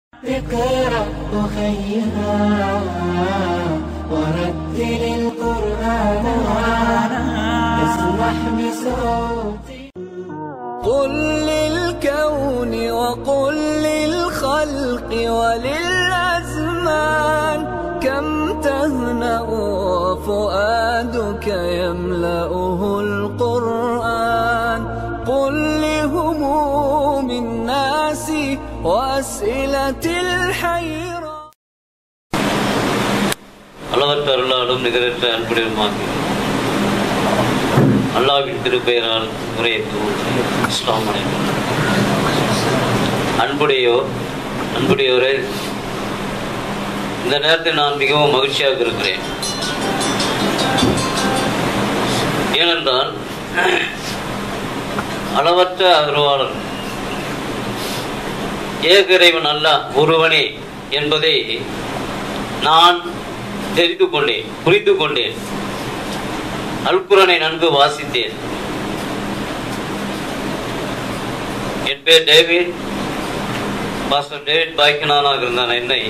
اقرأ أخيها ورتل القرآن اسمح بصوتي قل للكون وقل للخلق وللأزمان كم تهنأ وفؤادك يملأه القرآن قل لهموم الناس وأسئلة الحيرة அளவற்ற அருளாலும் நிகரற்ற அன்புடையமாகி அல்லாவின் திருப்பெயரால் உரையை இஸ்லாம் அனைவரும். அன்புடையோர் அன்புடையோரே இந்த நேரத்தில் நான் மிகவும் மகிழ்ச்சியாக இருக்கிறேன் ஏனென்றால் அளவற்ற அருவாளர் ஏகரைவன் அல்ல ஒருவனே என்பதை நான் தெரிந்து கொண்டேன் புரிந்து கொண்டேன் அல்குரனை நன்கு வாசித்தேன் என் பேர் டேவிட் பாஸ்டர் டேவிட் பாய்க்கனானாக இருந்தான் என்னை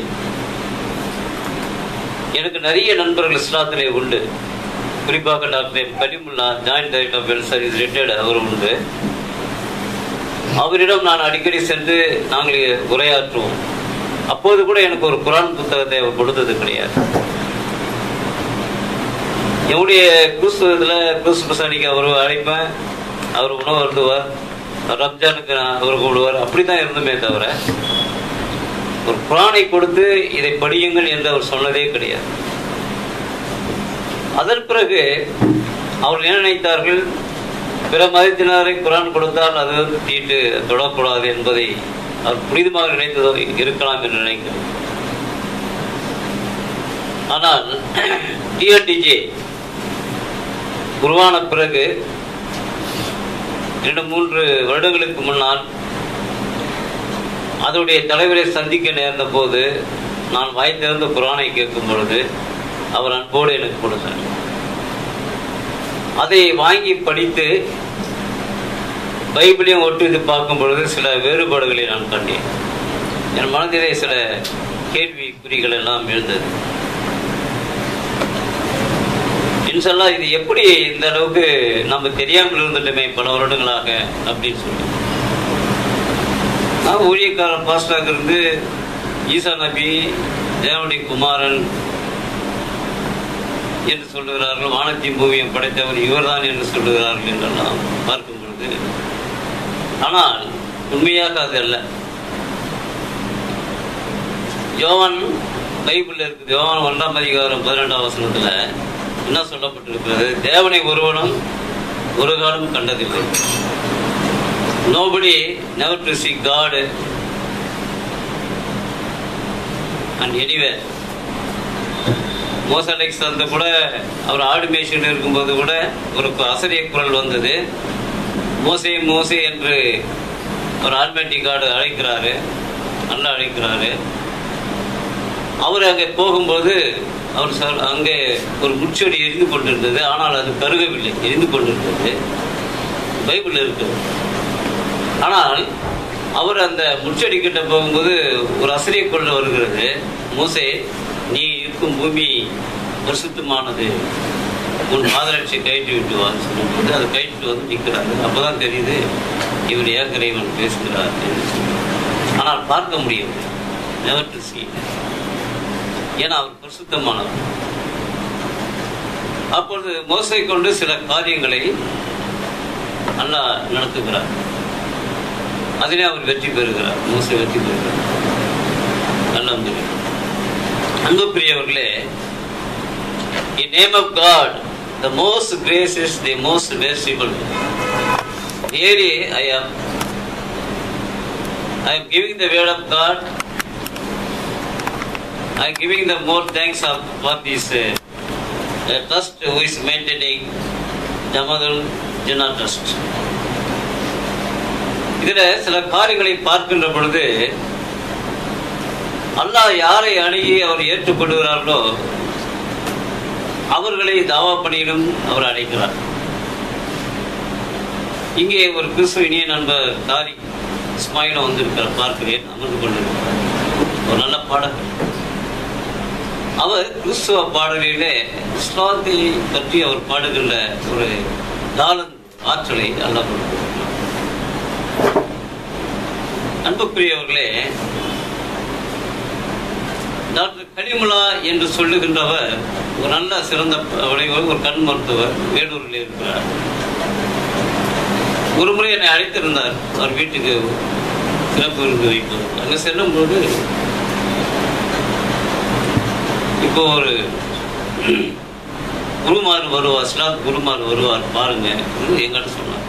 எனக்கு நிறைய நண்பர்கள் இஸ்லாத்திலே உண்டு குறிப்பாக doctor Kalimullah joint director of well service retired அவர் உண்டு அவரிடம் நான் அடிக்கடி சென்று நாங்கள் உரையாற்றுவோம் அப்போது கூட எனக்கு ஒரு குரான் புத்தகத்தை அவர் கொடுத்தது கிடையாது என்னுடைய குரூஸ் இதில் குரூஸ் பிரசானிக்கு அவர் அழைப்பேன் அவர் உணவு அருந்துவார் ரம்ஜானுக்கு நான் அவர் கூடுவார் அப்படி தான் இருந்துமே தவிர ஒரு குரானை கொடுத்து இதை படியுங்கள் என்று அவர் சொன்னதே கிடையாது அதன் பிறகு அவர்கள் என்ன நினைத்தார்கள் பிற மதத்தினரை குரான் கொடுத்தால் அது வந்து தீட்டு தொடக்கூடாது என்பதை அவர் புனிதமாக நினைத்ததோ இருக்கலாம் என்று நினைக்கிறேன் ஆனால் டிஎன்டிஜே உருவான பிறகு இரண்டு மூன்று வருடங்களுக்கு முன்னால் அதனுடைய தலைவரை சந்திக்க நேர்ந்த போது நான் வாய் திறந்த குரானை கேட்கும் பொழுது அவர் அன்போடு எனக்கு கொடுத்தார் அதை வாங்கி படித்து பைபிளையும் ஒட்டு இது பார்க்கும் பொழுது சில வேறுபாடுகளை நான் கண்டேன் என் மனதிலே சில கேள்விக்குறிகள் எல்லாம் எழுந்தது இன்ஷல்லா இது எப்படி இந்த அளவுக்கு நம்ம தெரியாமல் இருந்துட்டோமே பல வருடங்களாக அப்படின்னு சொல்லி நான் ஊழியக்காரன் பாஸ்டாக இருந்து ஈசா நபி தேவனுடைய குமாரன் என்று சொல்லுகிறார்கள் வானத்தையும் பூமியும் படைத்தவர் இவர்தான் என்று சொல்லுகிறார்கள் என்றெல்லாம் பார்க்கும் பொழுது ஆனால் உண்மையாக அது அல்ல யோவான் பைபிள்ல இருக்குது யோவான் ஒன்றாம் அதிகாரம் பதினெண்டாம் வசனத்துல என்ன சொல்லப்பட்டிருக்கிறது தேவனை ஒருவனும் ஒரு காலம் கண்டதில்லை nobody never to see God and anyway மோசலைக்ஸ் அந்த கூட அவர் ஆடு மேய்ச்சிட்டு இருக்கும்போது கூட ஒரு அசரிய குரல் வந்தது மோசே மோசே என்று ஒரு ஆல்மேட்டி கார்டு அழைக்கிறாரு நல்லா அழைக்கிறாரு அவர் அங்கே போகும்போது அவர் சொல் அங்கே ஒரு முச்செடி எரிந்து கொண்டிருந்தது ஆனால் அது கருகவில்லை எரிந்து கொண்டிருந்தது பைபிள் இருக்குது ஆனால் அவர் அந்த முச்செடி கிட்ட போகும்போது ஒரு அசிரிய கொள்ள வருகிறது மோசே நீ இருக்கும் பூமி பரிசுத்தமானது உன் பாதரட்சியை கைட்டு விட்டு வான்னு சொல்லும்போது அதை கைட்டு வந்து நிற்கிறாரு அப்போதான் தெரியுது இவர் ஏகரைவன் பேசுகிறார் என்று சொல்லி. ஆனால் பார்க்க முடியும் நெவர் டு see ஏன்னா அவர் பரிசுத்தமானவர் அப்பொழுது மோசை கொண்டு சில காரியங்களை நல்லா நடத்துகிறார் அதிலே அவர் வெற்றி பெறுகிறார் மோசை வெற்றி பெறுகிறார் நல்ல தெரியும் அன்புக்குரியவர்களே in name of God the most gracious the most merciful really I am I am giving the word of God I am giving the more thanks of for this uh, uh, trust who is maintaining Jamadul Jinnah Trust. இதுல சில காரியங்களை பார்க்கின்ற பொழுது அல்லாஹ் யாரை அணுகி அவர் ஏற்றுக்கொள்கிறார்களோ அவர்களை தாவா பணியிலும் அவர் அழைக்கிறார் இங்கே ஒரு கிறிஸ்துவ இனிய நண்பர் தாரி இஸ்மாயிலும் வந்திருக்கிறார் பார்க்கிறேன் அமர்ந்து கொண்டிருக்கிறார் ஒரு நல்ல பாடகர் அவர் கிறிஸ்துவ பாடலிலே இஸ்லாத்தை பற்றி அவர் பாடுகின்ற ஒரு தாளன் ஆற்றலை அல்ல அன்புக்குரியவர்களே டாக்டர் கனிமுலா என்று சொல்லுகின்றவர் ஒரு நல்ல சிறந்த வடிவர் ஒரு கண் மருத்துவர் வேலூரில் இருக்கிறார் ஒரு முறை என்னை அழைத்திருந்தார் அவர் வீட்டுக்கு சிறப்பு விருந்து வைப்பது அங்கே செல்லும்போது இப்போ ஒரு குருமார் வருவார் ஸ்லாத் குருமார் வருவார் பாருங்க என்று எங்கிட்ட சொன்னார்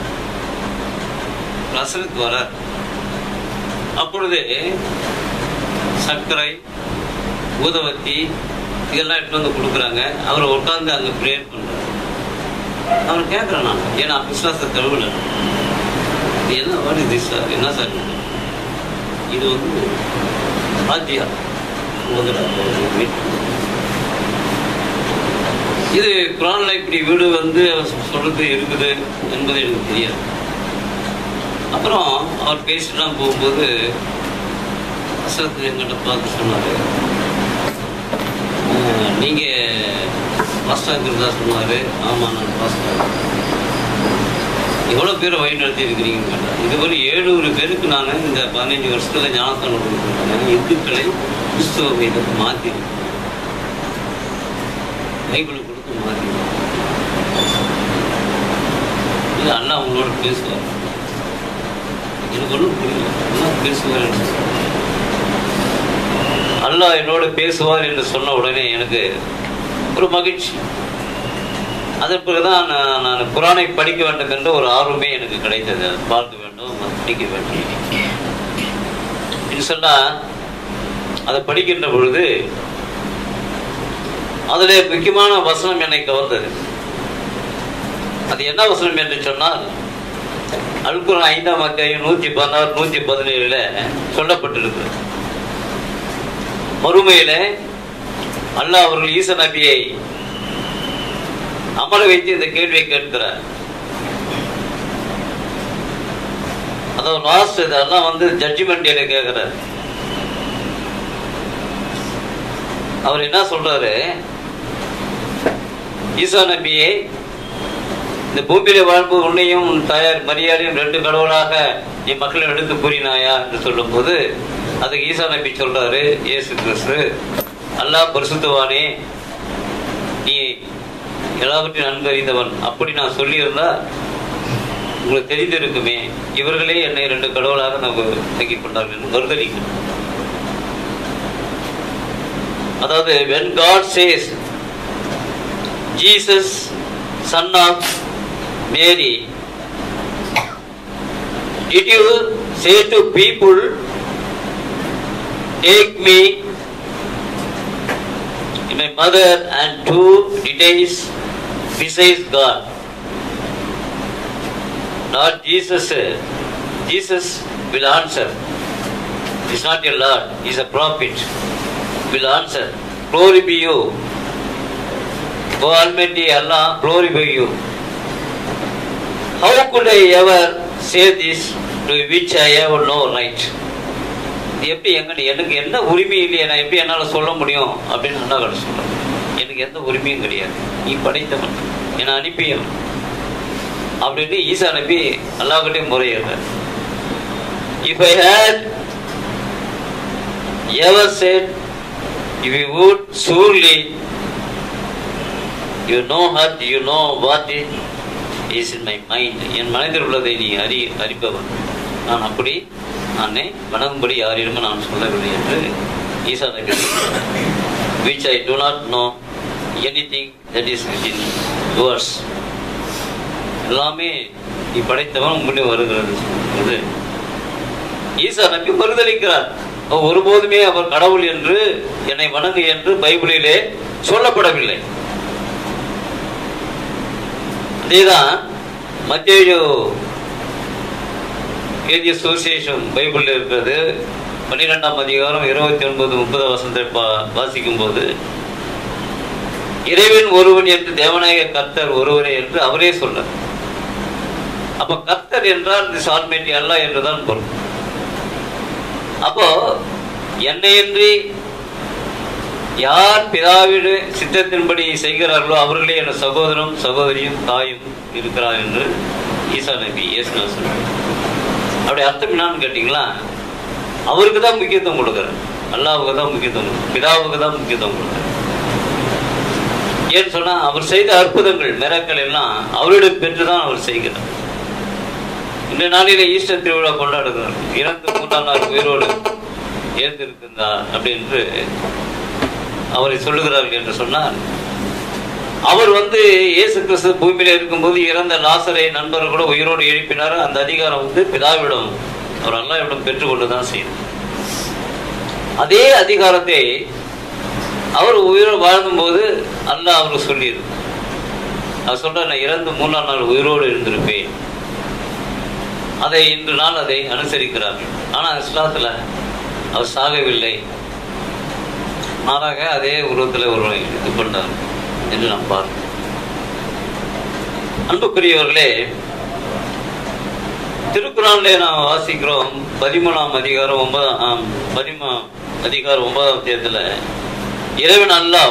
ரசனுக்கு வர அப்பொழுது சர்க்கரை ஊதவத்தி இதெல்லாம் எடுத்து வந்து கொடுக்குறாங்க அவர் உட்கார்ந்து அங்கே ப்ரேயர் பண்றாரு அவர் கேட்குறேன் நான் ஏன்னா விசுவாச தழுவல இது என்ன வாட் இஸ் திஸ் சார் என்ன சார் இது? இது வந்து பாத்தியா இது குரான்ல இப்படி வீடு வந்து சொல்றது இருக்குது என்பது எனக்கு தெரியாது அப்புறம் அவர் பேசிட்டுலாம் போகும்போது அசரத்து எங்கிட்ட பார்த்து சொன்னார் நீங்கள் பாஸ்டா இருக்கிறதா சொன்னார் ஆமாம் நான் பாஸ்டா எவ்வளோ பேரை வழி நடத்தி இருக்கிறீங்கன்னு கேட்டார் இதுவரை ஏழுநூறு பேருக்கு நான் இந்த பதினஞ்சு வருஷத்தில் ஞானஸ்தானம் கொடுத்துருக்கேன் இந்துக்களை கிறிஸ்துவ மீதத்தை மாற்றிருக்கேன் பைபிளை கொடுத்து மாற்றிருக்கேன் இது அண்ணா உங்களோட பேசுவார் எனக்கு ஒன்றும் புரியல என்ன பேசுவார் என்று அல்லாஹ் என்னோட பேசுவார் என்று சொன்ன உடனே எனக்கு ஒரு மகிழ்ச்சி அதன் பிறகுதான் நான் நான் குரானை படிக்க வேண்டும் என்ற ஒரு ஆர்வமே எனக்கு கிடைத்தது அதை பார்க்க வேண்டும் அதை படிக்க வேண்டும் என்று சொன்னா அதை படிக்கின்ற பொழுது அதில் முக்கியமான வசனம் என்னை கவர்ந்தது அது என்ன வசனம் என்று சொன்னால் அல்குரான் ஐந்தாம் அத்தியாயம் நூற்றி பதினாறு நூற்றி பதினேழுல சொல்லப்பட்டிருக்கு மறுமையில அல்லாஹ் அவர்கள் ஈச நபியை அமர வைத்து இந்த கேள்வியை கேட்கிறார் அதாவது லாஸ்ட் இதெல்லாம் வந்து ஜட்ஜ்மெண்ட் டேல கேட்கிறார் அவர் என்ன சொல்றாரு ஈசா நபியே இந்த பூமியில வாழ்வு உன்னையும் உன் தாயார் மரியாதையும் ரெண்டு கடவுளாக நீ மக்களை எடுத்து கூறினாயா என்று சொல்லும்போது அதுக்கு ஈசா நபி சொல்றாரு இயேசு கிறிஸ்து அல்லாஹ் பரிசுத்தவானே நீ எல்லாவற்றையும் நன்கு அறிந்தவன் அப்படி நான் சொல்லியிருந்தா உங்களுக்கு தெரிந்திருக்குமே இவர்களே என்னை ரெண்டு கடவுளாக நம்ம தங்கிக் கொண்டார்கள் என்று மறுதளிக்கணும் அதாவது when God says Jesus son of Mary did you say to people take me my mother and two deities besides God Lord Jesus Jesus will answer He's not a Lord, He's a prophet will answer. Glory be you. O Almighty Allah, glory be you. How could I ever say this to which I have no right? இது எப்படி எங்க எனக்கு என்ன உரிமை இல்லையே நான் எப்படி என்னால் சொல்ல முடியும் அப்படின்னு அண்ணா கடை சொல்றேன் எனக்கு எந்த உரிமையும் கிடையாது நீ படைத்தவன் என்னை அனுப்பியவன் அப்படின்னு ஈசா அனுப்பி அல்லாஹ்கிட்டே முறையிடுறார் if I hate ever said if you would surely you know what you know what it is in my mind என் மனதில் உள்ளதை நீ அறி அறிப்பவன் நான் அப்படி நானே வணங்கும்படி யாரிடமும் நான் சொல்லவில்லை என்று ஈசா நபி which I do not know anything that is within yours எல்லாமே நீ படைத்தவன் உங்களுடைய வருகிறது இது ஈசா நபி மறுதளிக்கிறார் அவர் ஒருபோதுமே அவர் கடவுள் என்று என்னை வணங்கு என்று பைபிளிலே சொல்லப்படவில்லை அதேதான் மத்திய ஏதிய சுவிசேஷம் பைபிளில் இருக்கிறது பன்னிரெண்டாம் அதிகாரம் இருபத்தி ஒன்பது முப்பது வசனத்தை பா- வாசிக்கும் போது இறைவன் ஒருவன் என்று தேவநாயக கர்த்தர் ஒருவரே என்று அவரே சொன்னார் அப்ப கர்த்தர் என்றால் இந்த சால்மேட்டி அல்ல என்றுதான் பொருள் அப்போ என்னையின்றி யார் பிதாவிடு சித்தத்தின்படி செய்கிறார்களோ அவர்களே என் சகோதரனும் சகோதரியும் தாயும் இருக்கிறார் என்று ஈசா நபி இயேசுனா சொல்றார் அப்படி அர்த்தம் என்னன்னு கேட்டீங்களா அவருக்கு தான் முக்கியத்துவம் கொடுக்குறார் அல்லாவுக்கு தான் முக்கியத்துவம் கொடுக்குறார். பிதாவுக்கு தான் முக்கியத்துவம் கொடுக்குறார் ஏன்னு சொன்னா அவர் செய்த அற்புதங்கள் மிராக்கள் எல்லாம் அவரிடம் பெற்றுதான் அவர் செய்கிறார் இந்த நாளில ஈஸ்டர் திருவிழா கொண்டாடுகிறார் இறந்து மூன்றாம் நாள் உயிரோடு ஏந்திருக்கின்றார் அப்படின்று அவரை சொல்லுகிறார்கள் என்று சொன்னார் அவர் வந்து இயேசு கிறிஸ்து பூமியில இருக்கும்போது இறந்த லாசரை நண்பர்கள் கூட உயிரோடு எழுப்பினார் அந்த அதிகாரம் வந்து பிதாவிடம் அவர் அல்லாவிடம் பெற்றுக்கொண்டு தான் செய்தார் அதே அதிகாரத்தை அவர் உயிரோடு வாழும்போது அல்லாஹ் அவருக்கு சொல்லியிரு அவர் சொல்ற நான் இறந்து மூணாம் நாள் உயிரோடு இருந்திருப்பேன் அதை இன்று நாள் அதை அனுசரிக்கிறார்கள் ஆனா இஸ்லாத்துல அவர் சாகவில்லை மாறாக அதே உருவத்தில் ஒரு இது பண்ணார் என்று நாம் பார்க்கிறோம் அன்புக்குரியவர்களே திருக்குறான்ல நாம் வாசிக்கிறோம் பதிமூணாம் அதிகாரம் ஒன்பதாம் ஆம், பதிமூ அதிகாரம் ஒன்பதாம் தேதியில இறைவன் அல்லாஹ்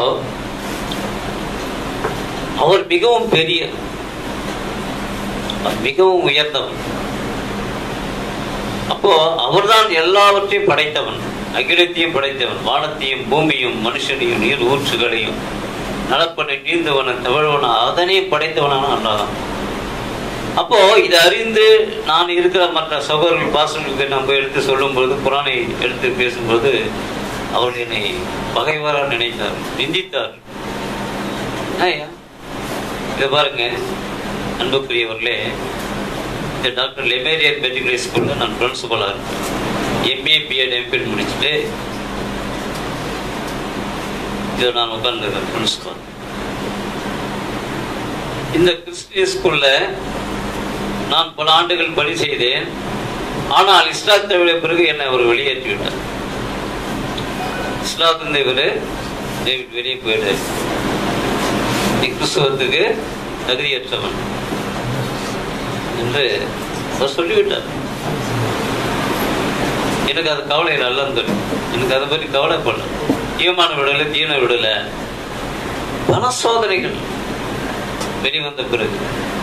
அவர் மிகவும் பெரிய அவர் மிகவும் உயர்ந்தவன் அப்போ அவர்தான் எல்லாவற்றையும் படைத்தவன் அகிலத்தையும் படைத்தவன் வானத்தையும் பூமியும் மனுஷனையும் நீர் ஊற்றுகளையும் நடப்பனை நீந்தவன தவழ்வன அதனை படைத்தவனான அல்லாதான் அப்போ இதை அறிந்து நான் இருக்கிற மற்ற சகோதரர்கள் பாசங்களுக்கு நம்ம எடுத்து சொல்லும்பொழுது குரானை எடுத்து பேசும்போது அவர் என்னை பகைவராக நினைத்தார் நிந்தித்தார் ஐயா இதை பாருங்க அன்புக்குரியவர்களே இந்த டாக்டர் லெமேரியர் மெடிக்கல் ஸ்கூலில் நான் பிரின்சிபலாக இருக்கேன் எம்ஏ பிஎட் எம்பிஎட் முடிச்சுட்டு இதை நான் உட்கார்ந்துருக்கேன் பிரின்சிபல் இந்த கிறிஸ்டியன் ஸ்கூல்ல நான் பல ஆண்டுகள் பணி செய்தேன் ஆனால் இஸ்லாத்தை விட பிறகு என்னை அவர் வெளியேற்றி விட்டார் இஸ்லாத்தின் இவர் டேவிட் வெளியே போயிட்டார் நீ கிறிஸ்துவத்துக்கு தகுதியற்றவன் என்று அவர் சொல்லிவிட்டார் எனக்கு அது கவலை நல்லா தெரியும் எனக்கு அதை பற்றி கவலைப்படல ஈமான விடலை தீன விடலை பல சோதனைகள் வெளிவந்த பிறகு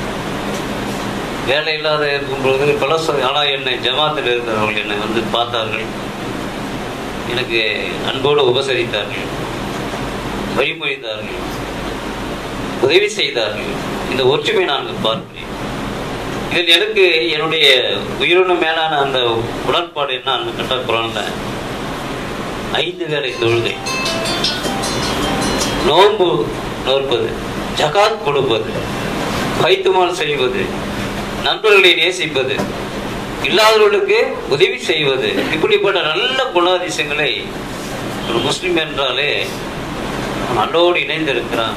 வேலை இல்லாத இருக்கும்பொழுது பல சோதனை ஆனால் என்னை ஜமாத்தில் இருந்தவர்கள் என்னை வந்து பார்த்தார்கள் எனக்கு அன்போடு உபசரித்தார்கள் வழிமொழிந்தார்கள் உதவி செய்தார்கள் இந்த ஒற்றுமை நான் பார்க்கிறேன் இதில் எனக்கு என்னுடைய உயிரினும் மேலான அந்த உடன்பாடு என்ன கட்ட குரான்ல ஐந்து வேளை தொழுகை நோன்பு நோற்பது ஜகாத் கொடுப்பது பைத்துமால் செய்வது நண்பர்களை நேசிப்பது இல்லாதவர்களுக்கு உதவி செய்வது இப்படிப்பட்ட நல்ல குணாதிசயங்களை ஒரு முஸ்லிம் என்றாலே அவன் அல்லோடு இணைந்திருக்கிறான்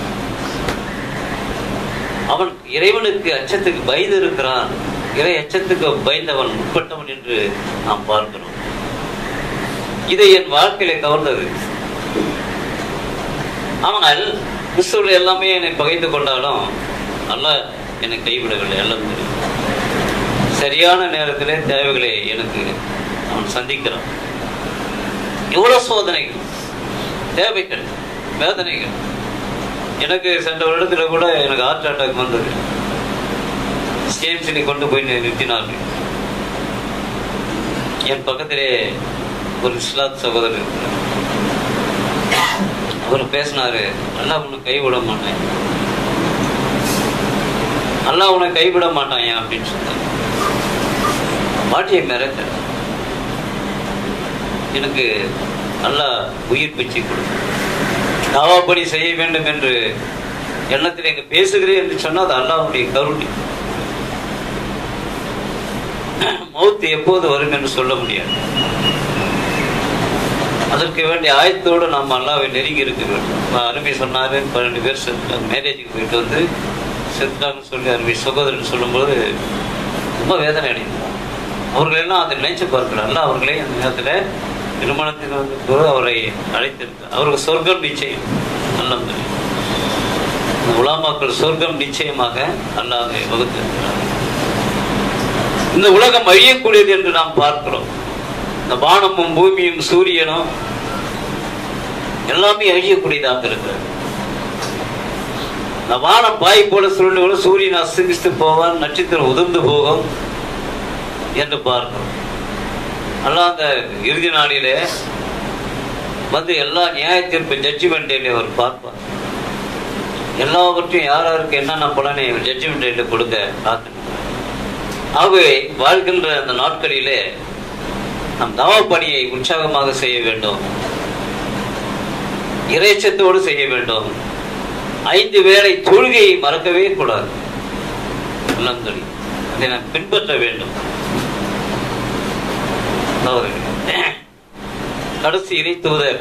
அவன் இறைவனுக்கு அச்சத்துக்கு பயந்து இருக்கிறான் இறை அச்சத்துக்கு பயந்தவன் உட்பட்டவன் என்று நாம் பார்க்கிறோம் இதை என் வாழ்க்கையில கவர்ந்தது ஆனால் கிறிஸ்துவில் எல்லாமே என்னை பகைத்து கொண்டாலும் அல்ல என்னை கைவிடவில்லை எல்லாம் தெரியும் சரியான நேரத்திலே தேவைகளை எனக்கு அவன் சந்திக்கிறான் எவ்வளவு சோதனைகள் தேவைகள் வேதனைகள் எனக்கு சென்ற வருடத்துல கூட எனக்கு ஹார்ட் அட்டாக் வந்தது ஸ்டேம்ஸினை கொண்டு போய் நிறுத்தினார்கள் என் பக்கத்திலே ஒரு இஸ்லாத் சகோதரர் இருக்கிறார் அவர் பேசினாரு அல்லாஹ் உன்னை கைவிட மாட்டேன் அல்லாஹ் உன்னை கைவிட மாட்டான் ஏன் அப்படின்னு சொன்னார் பாட்டியை மிரட்ட எனக்கு அல்லாஹ் உயிர் பிச்சு கொடுக்கும் தாவாப்படி செய்ய வேண்டும் என்று எண்ணத்தில் எங்க பேசுகிறேன் என்று சொன்னால் அது அல்லாஹ்வுடைய கருணை மௌத்து எப்போது வரும் என்று சொல்ல முடியாது அதற்கு வேண்டிய ஆயத்தோடு நாம் அல்லாவை நெருங்கி இருக்க வேண்டும் இப்ப அருமை சொன்னாரு பன்னெண்டு பேர் செத்துட்டாங்க மேரேஜுக்கு போயிட்டு வந்து செத்துட்டாங்கன்னு சொல்லி அருமை சகோதரன் சொல்லும்போது ரொம்ப வேதனை அடைந்தார் அவர்கள் எல்லாம் அதை நினைச்சு பார்க்கிறார் அல்ல அவர்களே அந்த நேரத்தில் திருமணத்துக்கு வந்து போது அவரை அழைத்திருக்கார் அவருக்கு சொர்க்கம் நிச்சயம் நல்ல இந்த உலாமாக்கள் சொர்க்கம் நிச்சயமாக அல்லாஹ் வகுத்திருக்கிறார் இந்த உலகம் அழியக்கூடியது என்று நாம் பார்க்கிறோம் இந்த வானமும் பூமியும் சூரியனும் எல்லாமே அழியக்கூடியதாக இருக்கிறது இந்த வானம் பாய் போல சுருண்டு சூரியன் அஸ்தமித்து போவான் நட்சத்திரம் உதிர்ந்து போகும் என்று பார்க்கிறோம் எல்லாம் அந்த இறுதி நாளிலே வந்து எல்லா நியாய தீர்ப்பு ஜட்ஜ்மெண்ட் அவர் பார்ப்பார் எல்லாவற்றையும் யார் யாருக்கு என்னென்ன பலனை ஜட்ஜ்மெண்ட் கொடுக்க காத்து ஆகவே வாழ்கின்ற அந்த நாட்களிலே நம் தவ பணியை உற்சாகமாக செய்ய வேண்டும் இறைச்சத்தோடு செய்ய வேண்டும் ஐந்து வேளை தொழுகையை மறக்கவே கூடாது உள்ளந்தொழி அதை நாம் பின்பற்ற வேண்டும் சகோதரர்களே, கடைசி இறை தூதர்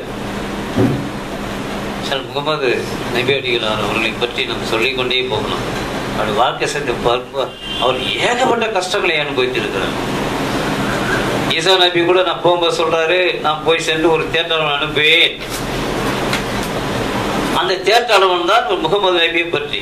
ஷல் முகமது நபியடிகளார் அவர்களை பற்றி நாம் சொல்லிக்கொண்டே போகலாம் அவர் வாழ்க்கை சென்று பார்க்கும்போது அவர் ஏகப்பட்ட கஷ்டங்களை அனுபவித்திருக்கிறார் ஈசா நபி கூட நான் போகும்போது சொல்றாரு நான் போய் சென்று ஒரு தேட்டரம் அனுப்புவேன் அந்த தேட்டளவன் தான் ஒரு முகமது நபியை பற்றி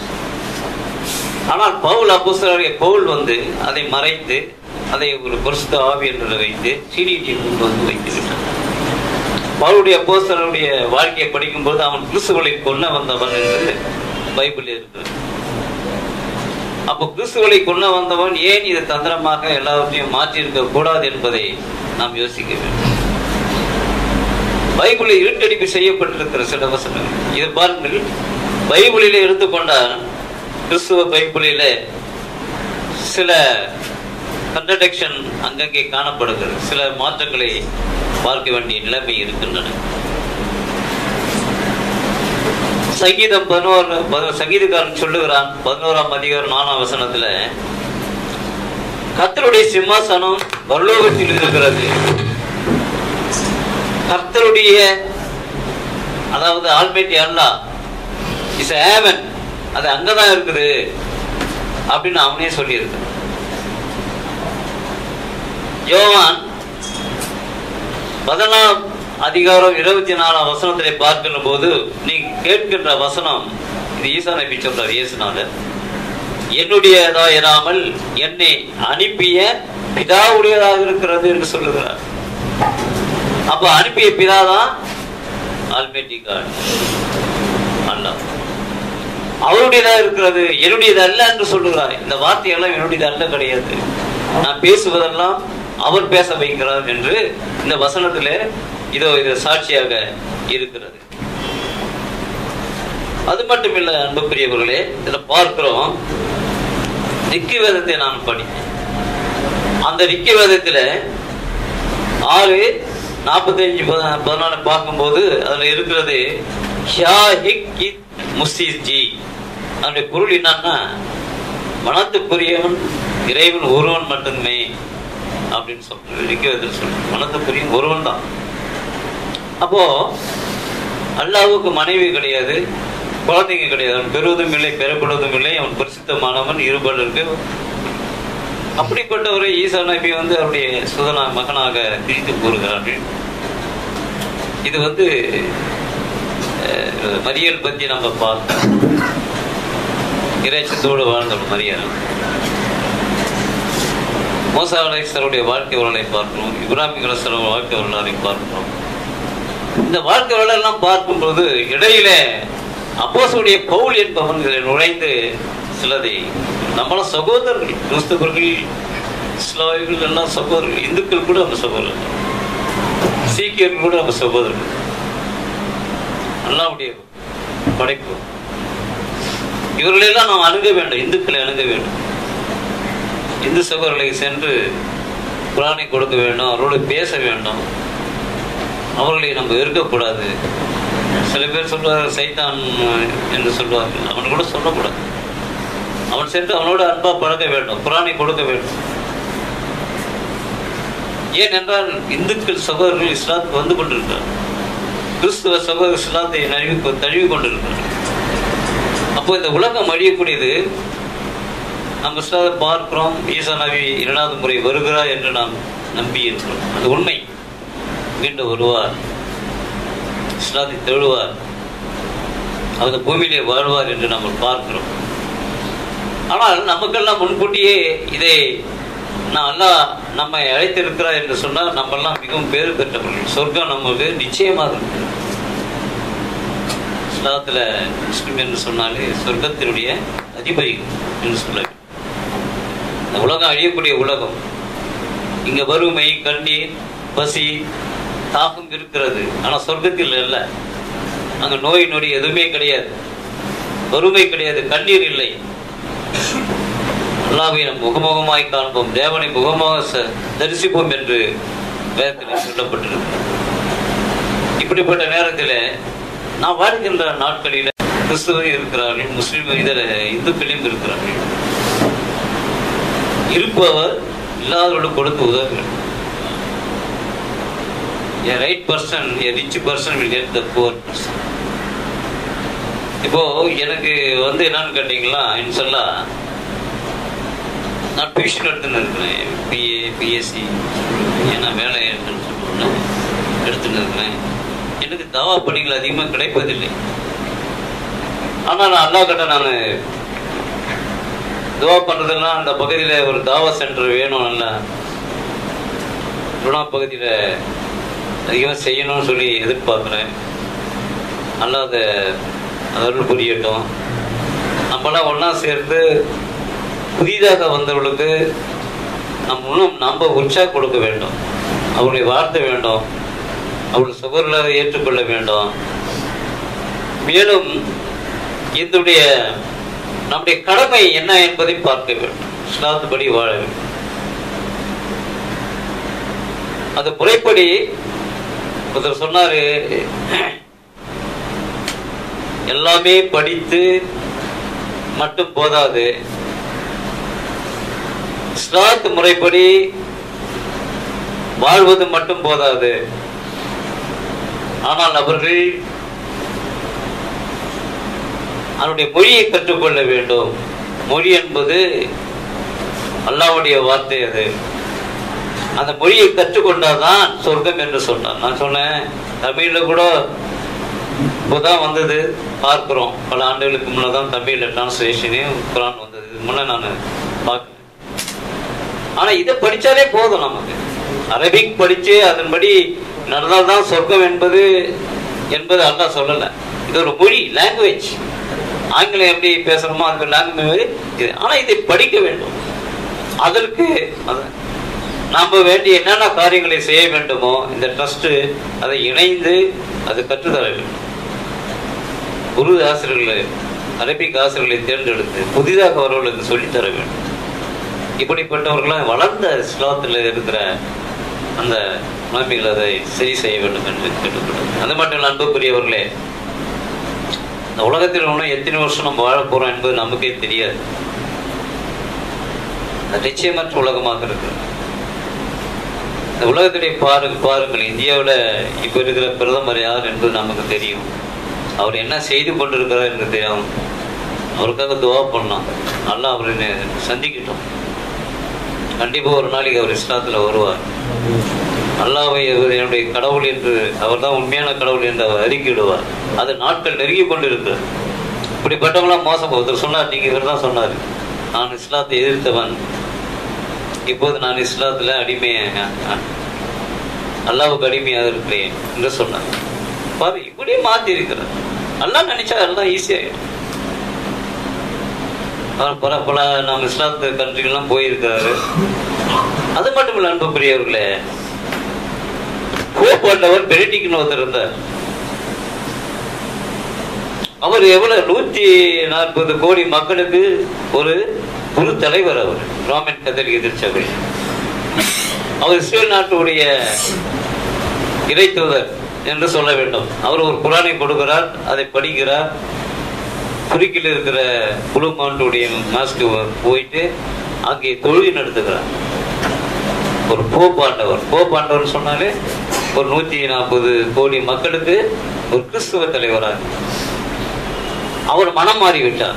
ஆனால் பவுல் அப்போஸ்தலருடைய பவுல் வந்து அதை மறைத்து அதை ஒரு பரிசுத்த ஆவி என்று வைத்து சிடிடி கொண்டு வந்து வைத்து விட்டான் பவுலுடைய அப்போஸ்தலருடைய வாழ்க்கையை படிக்கும்போது அவன் கிறிஸ்துவலை கொல்ல வந்தவன் என்று பைபிள் இருக்கிறது அப்போ கிறிஸ்துவலை கொல்ல வந்தவன் ஏன் இது தந்திரமாக எல்லாவற்றையும் மாற்றியிருக்க கூடாது என்பதை நாம் யோசிக்க வேண்டும் பைபிளில் இருட்டடிப்பு செய்யப்பட்டிருக்கிற சில வசனங்கள் இது பாருங்கள் பைபிளிலே எடுத்துக்கொண்டால் கிறிஸ்துவ பைபிளிலே சில கன்ட்ரடக்ஷன் அங்கங்கே காணப்படுகிறது சில மாற்றங்களை பார்க்க வேண்டிய நிலைமை இருக்கின்றன சங்கீதம் பதினோரு பதி- சங்கீதக்காரன் சொல்லுகிறான் பதினோராம் அதிகாரம் நாலாம் வசனத்துல கர்த்தருடைய சிம்மாசனம் பரலோகத்தில் இருக்கிறது கர்த்தருடைய அதாவது ஆல்மேட்டி அல்லா இஸ் ஏவன் அது அங்கதான் இருக்குது அப்படின்னு அவனே சொல்லியிருக்கான் யோவான் பதினாலாம் அதிகாரம் இருபத்தி நாலாம் வசனத்திலே பார்க்கின்ற போது நீ கேட்கின்ற வசனம் இது ஈசா நபி சொல்றார் இயேசுனால என்னுடையதா இராமல் என்னை அனுப்பிய பிதாவுடையதாக இருக்கிறது என்று சொல்லுகிறார் அப்ப அனுப்பிய பிதாதான் ஆல்மேட்டி காட் அல்லாஹ் அவருடையதா இருக்கிறது என்னுடையது அல்ல என்று சொல்லுகிறார் இந்த வார்த்தையெல்லாம் என்னுடையது அல்ல கிடையாது நான் பேசுவதெல்லாம் அவர் பேச வைக்கிறார் என்று இந்த வசனத்திலே இதோ இது சாட்சியாக இருக்கிறது அது மட்டும் இல்ல அன்புக்குரியவர்களே இதுல பார்க்கிறோம் நிக்கு வேதத்தை நான் படித்தேன் அந்த நிக்கு வேதத்துல ஆறு நாற்பத்தஞ்சு பதினாலு பார்க்கும்போது அதுல இருக்கிறது ஷாஹிக் முஸ்திஜி அதனுடைய பொருள் என்னன்னா மனத்துக்குரியவன் இறைவன் ஒருவன் மட்டுமே அப்படின்னு சொல்றது நிக்கிறதில் சொல்லு மனத்துக்குரியவன் ஒருவன் தான் அப்போ அல்லாவுக்கு மனைவி கிடையாது குழந்தைங்க கிடையாது அவன் பெறுவதும் இல்லை பெறப்படுவதும் இல்லை அவன் பரிசுத்தமானவன் இருபலருக்கு அப்படிப்பட்டவரை ஈசா நபி வந்து அவருடைய சுதனா மகனாக பிரித்து கூறுகிறார்கள் இது வந்து அஹ், மரியல் பத்தி நம்ம பார்த்தோம் இறைச்சத்தோடு வாழ்ந்தவள் மரியல் மோசா அலைசருடைய வாழ்க்கை வரலாறை பார்க்கிறோம் இப்ராஹிம் அலைசரோட வாழ்க்கை வரலாறை பார்க்கிறோம் இந்த வாழ்க்கை வரலாறுலாம் பார்க்கும்போது இடையிலே அப்போசுடைய பவுல் என்பவன் இதில் நுழைந்து சிலதை நம்மளாம் சகோதரர்கள் கிறிஸ்தவர்கள் இஸ்லாமியர்கள் எல்லாம் சகோதரர்கள் இந்துக்கள் கூட நம்ம சகோதரர்கள் சீக்கியர்கள் கூட நம்ம சகோதரர்கள் அல்லாவுடைய படைப்பு இவர்களெல்லாம் நாம் அணுக வேண்டும் இந்துக்களை அணுக வேண்டும் இந்து சகோதரர்களை சென்று குரானை கொடுக்க வேண்டும் அவரோடு பேச வேண்டும் அவர்களை நம்ம இருக்கக்கூடாது சில பேர் சொல்வார்கள் சைத்தான் என்று சொல்வார்கள் அவன் கூட சொல்லக்கூடாது அவன் சென்று அவனோடு அன்பா பழக்க வேண்டும் குரானை கொடுக்க வேண்டும் ஏனென்றால் இந்துக்கள் சகோதரர்கள் இஸ்லாத்துக்கு வந்து கொண்டிருக்கிறார் கிறிஸ்துவ சகோதர இஸ்லாத்தை நழுவி தழுவி கொண்டிருக்கிறார் அப்போ இந்த உலகம் அழியக்கூடியது நம்ம இஸ்லாத்தை பார்க்கிறோம் ஈசா நபி இரண்டாவது முறை வருகிறார் என்று நாம் நம்பி இருக்கிறோம் அது உண்மை மீண்டும் வருவார் இஸ்லாத்தை தேடுவார் அவர் பூமியிலே வாழ்வார் என்று நம்ம பார்க்கிறோம் ஆனால் நமக்கெல்லாம் முன்கூட்டியே இதை நான் அல்லாஹ் நம்மை அழைத்திருக்கிறார் என்று சொன்னால் நம்ம எல்லாம் மிகவும் பேறு பெற்றவர்கள் சொர்க்கம் நமக்கு நிச்சயமாக இருக்கு இஸ்லாத்துல முஸ்லிம் என்று சொன்னாலே சொர்க்கத்தினுடைய அதிபதி என்று சொல்ல வேண்டும். இந்த உலகம் அழியக்கூடிய உலகம் இங்க வறுமை கண்ணீர் பசி தாகம் இருக்கிறது ஆனா சொர்க்கத்தில் இல்ல அங்க நோய் நொடி எதுவுமே கிடையாது வறுமை கிடையாது கண்ணீர் இல்லை அல்லாவை நம் முகமுகமாய் காண்போம் தேவனை முகமாக ச- தரிசிப்போம் என்று வேதத்தில் சொல்லப்பட்டிருக்கு இப்படிப்பட்ட நேரத்தில் நான் வாழ்கின்ற நாட்களில் கிறிஸ்துவரும் இருக்கிறார்கள் முஸ்லிம் இதர இந்துக்களையும் இருக்கிறார்கள் இருப்பவர் இல்லாதவர்களுக்கு கொடுத்து உதவுகிறார் A right person, a rich person will help the poor person. இப்போ எனக்கு வந்து என்னன்னு கேட்டீங்களா இன்சல்லா நான் டியூஷன் எடுத்துன்னு இருக்கிறேன் பிஏ பிஎஸ்சி ஏன்னா வேலை இருக்குன்னு சொல்லுவேன் எடுத்துன்னு இருக்கிறேன் எனக்கு தவா பணிகள் அதிகமாக கிடைப்பதில்லை ஆனால் நான் அல்லா கிட்ட நான் துவா பண்ணுறதெல்லாம் அந்த பகுதியில் ஒரு தாவா சென்டர் வேணும் நல்லா ருணா பகுதியில் அதிகமாக செய்யணும்னு சொல்லி எதிர்பார்க்குறேன் நல்லா அதை அருள் புரியட்டும் நம்மளாம் ஒன்றா சேர்ந்து புதிதாக வந்தவர்களுக்கு நம்ம இன்னும் நம்ம உற்சாக கொடுக்க வேண்டும் அவருடைய வார்த்தை வேண்டும் அவருடைய சுகர்களை ஏற்றுக்கொள்ள வேண்டும் மேலும் இதனுடைய நம்முடைய கடமை என்ன என்பதை பார்க்க வேண்டும் இஸ்லாத்துப்படி வாழ வேண்டும் அது முறைப்படி ஒருத்தர் சொன்னாரு எல்லாமே படித்து மட்டும் போதாது இஸ்லாத்து முறைப்படி வாழ்வது மட்டும் போதாது ஆனால் அவர்கள் அவருடைய மொழியை கற்றுக்கொள்ள வேண்டும் மொழி என்பது அல்லாவுடைய வார்த்தை அது அந்த மொழியை கற்றுக்கொண்டாதான் சொர்க்கம் என்று சொன்னார் நான் சொன்னேன் தமிழ்ல கூட இப்போதான் வந்தது பார்க்கிறோம் பல ஆண்டுகளுக்கு முன்னதான் தமிழ்ல டிரான்ஸ்லேஷனே குரான் வந்தது இதுக்கு முன்ன நான் பார்க்கிறேன் ஆனா இதை படிச்சாலே போதும் நமக்கு அரபிக் படிச்சு அதன்படி நடந்தால்தான் சொர்க்கம் என்பது என்பது அல்லாஹ் சொல்லல இது ஒரு மொழி லாங்குவேஜ் ஆங்கிலம் எப்படி பேசுறோமோ அந்த லாங்குவேஜ் இது ஆனா இதை படிக்க வேண்டும் அதற்கு அத- நாம வேண்டிய என்னென்ன காரியங்களை செய்ய வேண்டுமோ இந்த ட்ரஸ்ட் அதை இணைந்து அது கற்றுத்தர வேண்டும் குரு ஆசிரியர்களை அரபிக் ஆசிரியர்களை தேர்ந்தெடுத்து புதிதாக அவர்களுக்கு சொல்லித் தர வேண்டும் இப்படிப்பட்டவர்களாம் வளர்ந்த இஸ்லாத்தில் இருக்கிற அந்த நோய்மைகள் அதை சரி செய்ய வேண்டும் என்று கேட்டுக்கொள்ளும் அது மட்டும் இல்லை அன்புக்குரியவர்களே இந்த உலகத்தில் இன்னும் எத்தனை வருஷம் நம்ம வாழ போறோம் என்பது நமக்கே தெரியாது அது நிச்சயமற்ற உலகமாக இருக்கு இந்த உலகத்திலே பாருங்க பாருங்கள் இந்தியாவில் இப்போ இருக்கிற பிரதமர் யார் என்பது நமக்கு தெரியும் அவர் என்ன செய்து கொண்டிருக்கிறார் என்று தெரியும் அவருக்காக துவா பண்ணலாம் நல்லா அவரை சந்திக்கட்டும் கண்டிப்பா ஒரு நாளைக்கு அவர் இஸ்லாத்துல வருவார் அல்லாவை அவர் என்னுடைய கடவுள் என்று அவர்தான் உண்மையான கடவுள் என்று அவர் அறிக்கையிடுவார் அது நாட்கள் நெருங்கி கொண்டு இருக்கு இப்படிப்பட்டவங்களாம் மோசம் ஒருத்தர் சொன்னார் நீங்க இவர் தான் சொன்னார் நான் இஸ்லாத்தை எதிர்த்தவன் இப்போது நான் இஸ்லாத்துல அடிமை அல்லாவுக்கு அடிமையாக இருக்கிறேன் என்று சொன்னார் பாரு இப்படியே மாத்தி இருக்கிறார் அல்லாஹ் நினைச்சா எல்லாம் ஈஸியாயிடும் அவர் பல பல நம்ம இஸ்லாத்து கண்ட்ரிகள்லாம் போயிருக்கிறாரு அது மட்டும் இல்ல அன்புக்குரியவர்களே கோப்பாண்டவர் பெரிட்டிக்குன்னு ஒருத்தர் இருந்தார் அவர் எவ்வளவு நூத்தி நாற்பது கோடி மக்களுக்கு ஒரு குரு தலைவர் அவர் ரோமன் கத்தலிக் எதிர்ச்சபை அவர் இஸ்ரேல் நாட்டுடைய இறை தூதர் என்று சொல்ல வேண்டும் அவர் ஒரு குரானை கொடுக்கிறார் அதை படிக்கிறார் துருக்கியில் இருக்கிற குழுமாண்டுடைய மாஸ்க்கு போயிட்டு அங்கே தொழுகை நடத்துகிறார் ஒரு போப்பாண்டவர் போப்பாண்டவர் சொன்னாலே ஒரு நூத்தி நாற்பது கோடி மக்களுக்கு ஒரு கிறிஸ்துவ தலைவராக அவர் மனம் மாறி விட்டார்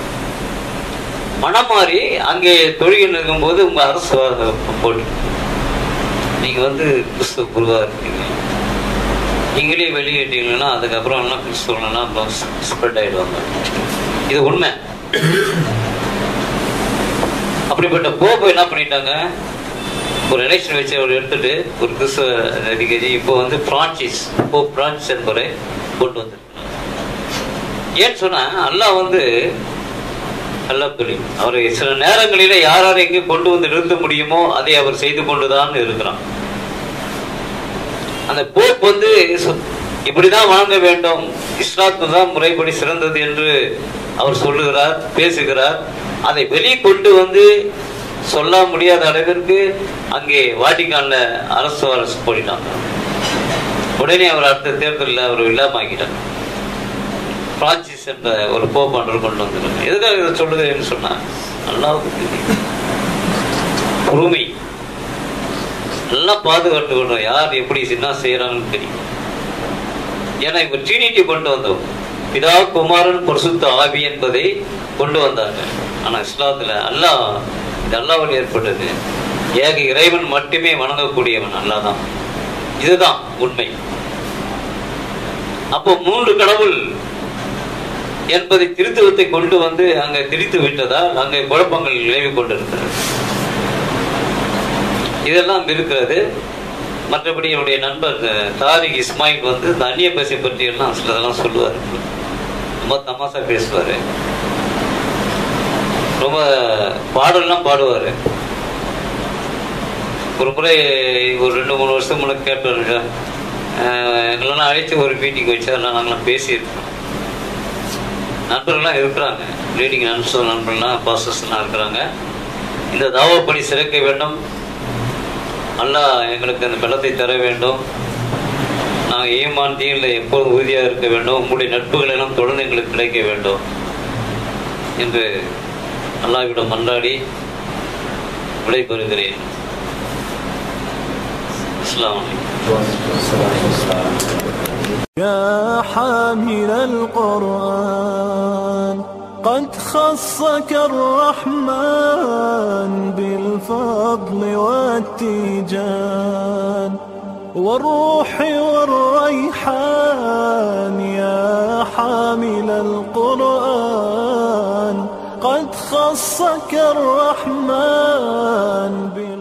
மனம் மாறி அங்கே தொழுகை இருக்கும்போது உங்க அரசு போட்டு நீங்க வந்து கிறிஸ்துவ குருவா இருக்கீங்க நீங்களே வெளியேட்டீங்கன்னா அதுக்கப்புறம் எல்லாம் கிறிஸ்துவெல்லாம் ஸ்ப்ரெட் ஆயிடுவாங்க இது உண்மை அப்படிப்பட்ட போப்பு என்ன பண்ணிட்டாங்க ஒரு எலெக்ஷன் வச்சு அவர் எடுத்துட்டு ஒரு கிறிஸ்துவ அதிகாரி இப்போ வந்து பிரான்சிஸ் போப் பிரான்சிஸ் என்பவரை கொண்டு வந்திருக்கிறார் ஏன்னு சொன்னா அல்லாஹ் வந்து அல்லாஹ் தெரியும் அவர் சில நேரங்களில யார் யார் எங்கே கொண்டு வந்து நிறுத்த முடியுமோ அதை அவர் செய்து கொண்டுதான் இருக்கிறான் அந்த போப் வந்து சொ- இப்படிதான் வணங்க வேண்டும் இஸ்லாத்து தான் முறைப்படி சிறந்தது என்று அவர் சொல்லுகிறார் பேசுகிறார் அதை வெளியே கொண்டு வந்து சொல்ல முடியாத அளவிற்கு அங்கே வாட்டிக்கான்ல அரசு அரசு போயிட்டாங்க உடனே அவர் அடுத்த தேர்தலில் அவர் இல்லாமாக்கிட்டார் பிரான்சிஸ் என்ற ஒரு போப்பாண்டர் கொண்டு வந்துருக்காங்க எதுக்காக இதை சொல்லுகிறேன்னு சொன்னா அல்லாவுக்கு தெரியும் பொறுமை நல்லா பாதுகாத்து கொண்டோம் யார் எப்படி என்ன செய்யறாங்கன்னு தெரியும் ஏன்னா இவங்க ட்ரினிட்டி கொண்டு வந்தோம் பிதா குமாரன் பரிசுத்த ஆவி என்பதை கொண்டு வந்தாங்க ஆனா இஸ்லாத்துல அல்லாஹ் இது அல்லாவில் ஏற்பட்டது ஏக இறைவன் மட்டுமே வணங்கக்கூடியவன் அல்லாஹ் தான் இதுதான் உண்மை அப்போ மூன்று கடவுள் என்பதை திருத்துவத்தை கொண்டு வந்து அங்க திரித்து விட்டதால் அங்கே குழப்பங்கள் நிலவி கொண்டிருக்கிறது இதெல்லாம் இருக்கிறது மற்றபடி என்னுடைய நண்பர் அஹ், தாரிக் இஸ்மாயில் வந்து இந்த அந்நிய பேசை பற்றி எல்லாம் சிலதெல்லாம் சொல்லுவார் ரொம்ப தமாசா பேசுவார் ரொம்ப பாடல்லாம் பாடுவார் ஒரு முறை ஒரு ரெண்டு மூணு வருஷம் முன்னாடி கேட்டாருங்க எங்களெல்லாம் அழைச்சி ஒரு மீட்டிங் வச்சு அதெல்லாம் நாங்களாம் பேசியிருக்கோம் நண்பர்கள்லாம் இருக்கிறாங்க ரீடிங் நண்பர் நண்பர்கள்லாம் பாசஸ்லாம் இருக்கிறாங்க இந்த தாவா பணி சிறக்க வேண்டும் அல்லாஹ் எங்களுக்கு அந்த பலத்தை தர வேண்டும் நாங்கள் ஈமான் தீனில் எப்போதும் உறுதியாக இருக்க வேண்டும் உங்களுடைய நட்புகள் எல்லாம் தொடர்ந்து எங்களுக்கு கிடைக்க வேண்டும் என்று அல்லாஹ்விடம் மன்றாடி விடைபெறுகிறேன் அஸ்ஸலாமு அலைக்கும் يا حامل القرآن قد خصك الرحمن بالفضل والتيجان والروح والريحان يا حامل القرآن قد خصك الرحمن بالفضل